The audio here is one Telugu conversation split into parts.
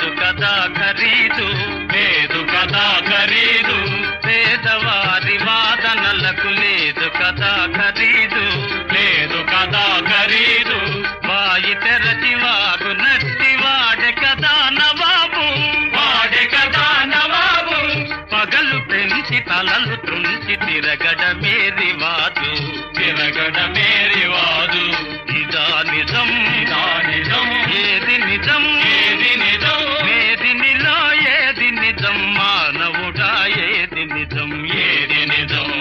కదా ఖరీదు లేదు కదా ఖరీదు పేదవారి వాదనలకు లేదు కదా ఖరీదు లేదు కదా ఖరీదు వాయి తెరచి వాగు నట్టి వాడే కదా నవాబు వాడే కదా నవాబు పగలు పెంచి తలలు త్రుంచి తిరగడమే రివాజు తిరగడ మేరివాదు ఇదా నిజం ఇదా నిజం ఏది నిజం ఏది నిజం ఏది నిలో ఏది నిజం మానవుడా ఏది నిజం ఏది నిజం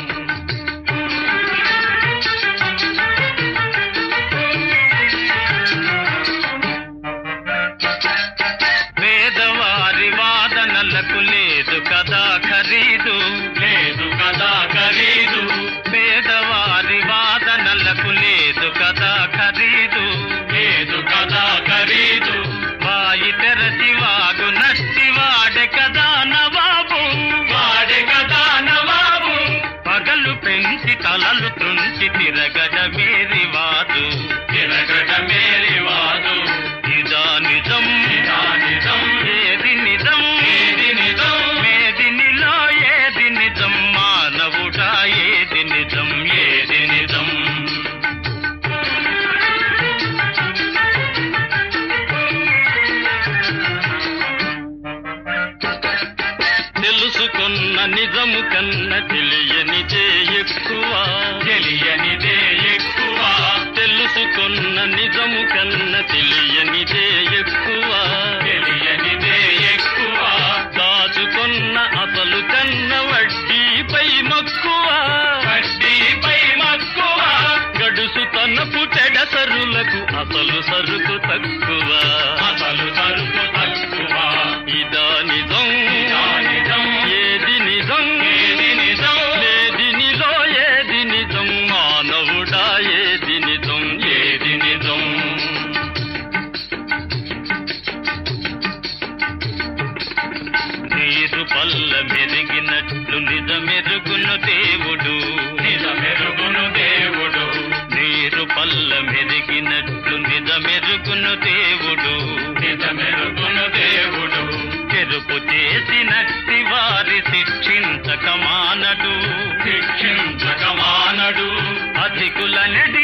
పేదవారి వాదనలకు లేదు కదా ఖరీదు లేదు కదా ఖరీదు పేదవారి వాదనలకు లేదు కదా ఖరీదు లేదు కదా ఖరీదు వాయి తెరచి వాగు నట్టి వాడే కదా నవాబు వాడే కదా నవాబు పగలు పెంచి తలలు త్రుంచి తిరగడమే రివాజు తిరగడ మేరివాదు ఇదా నిజం ఇదా నిజం ఏది నిజం ఏది నిజం ఏది నిలో ఏది నిజం మానవుడా ఏది నిజం ఏది నిజం తెలుసుకున్న నిజము కన్న తెలియనిదే ఎక్కువ తెలియనిదే ఎక్కువ తెలుసుకున్న నిజము కన్న తెలియనిదే ఎక్కువ తెలియనిదే ఎక్కువ దాచుకున్న అసలు కన్న వడ్డీపై మక్కువ వడ్డీపై మక్కువ గడుసు తనపు చెడసరులకు అసలు సరుకు తక్కువ అసలు సరుకు తక్కువ ఇదా నిజం ఇదా నిజం ఏది నిజం ఏది నిజం ఏది నిలో ఏది నిజం మానవుడా ఏది నిజం ఏది నిజం నీరు పల్ల మెరిగినట్లు నిజమెరుగును దేవుడు నిజమెరుగును దేవుడు నీరు పల్ల మెరిగినట్లు నిజమెరుగును దేవుడు నిజమెరుగును దేవుడు చెరుపు చేసినట్టి వారి శిక్షించక మానడు శిక్షించక మానడు అధికుల నెడి